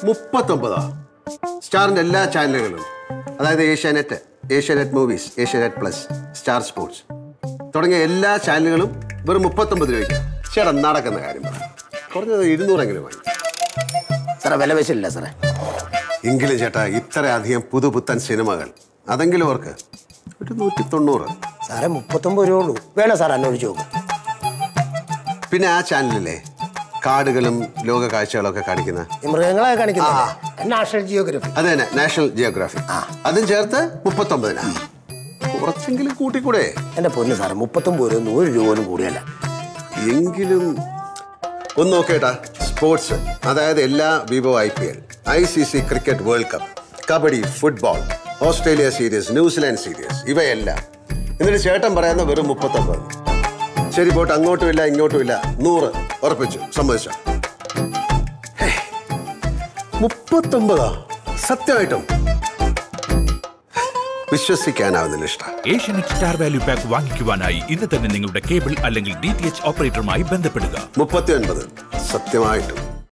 മുപ്പത്തൊമ്പതാ സ്റ്റാറിന്റെ എല്ലാ ചാനലുകളും അതായത് Asianet Asianet movies Asianet plus star sports തുടങ്ങിയ എല്ലാ ചാനലുകളും വെറും മുപ്പത്തൊമ്പത് രൂപയ്ക്ക് ചേട്ടാ നടക്കുന്ന കാര്യം പറ. കുറഞ്ഞത് ഇരുന്നൂറെങ്കിലും വാങ്ങി സാറേ വില വെച്ചില്ല സാറേ എങ്കിലും ചേട്ടാ ഇത്രയധികം പുതുപുത്തൻ സിനിമകൾ അതെങ്കിലും ഓർക്ക് ഒരു നൂറ്റി തൊണ്ണൂറ് സാറേ മുപ്പത്തൊമ്പത് രൂപ ഉള്ളൂ വേണം സാർ അന്വേഷിച്ച് നോക്കും പിന്നെ ആ ചാനലിലെ കാടുകളും ലോക കാഴ്ചകളൊക്കെ കാണിക്കുന്ന ഈ മൃഗങ്ങളെ കാണിക്കുന്നത് നാഷണൽ ജിയോഗ്രഫി അത് തന്നെ നാഷണൽ ജിയോഗ്രാഫി അതും ചേർത്ത് മുപ്പത്തൊമ്പതിനാ കുറച്ചെങ്കിലും കൂട്ടിക്കൂടെ എൻ്റെ പൊന്ന് സാറേ മുപ്പത്തൊമ്പത് രൂപ നൂറ് രൂപ പോലും കൂടിയല്ല എങ്കിലും ഒന്ന് നോക്കേട്ടാ സ്പോർട്സ് അതായത് എല്ലാ Vivo I P L I C C cricket world cup kabaddi football Australia series New Zealand series ഇവയെല്ലാം എന്നിട്ട് ചേട്ടൻ പറയുന്ന വെറും മുപ്പത്തൊമ്പത് ശരി പോട്ട് അങ്ങോട്ടും ഇല്ല ഇങ്ങോട്ടും ഇല്ല നൂറ് ഉറപ്പിച്ചു സമ്മതിച്ച മുപ്പത്തൊമ്പതാ സത്യമായിട്ടും വിശ്വസിക്കാനാവുന്നില്ല ഇഷ്ടം ഏഷ്യനെറ്റ് സ്റ്റാർ വാല്യൂ പാക്ക് വാങ്ങിക്കുവാനായി ഇന്ന് തന്നെ നിങ്ങളുടെ കേബിൾ അല്ലെങ്കിൽ ഡി ടി എച്ച് ഓപ്പറേറ്ററുമായി ബന്ധപ്പെടുക മുപ്പത്തി ഒൻപത് സത്യമായിട്ടും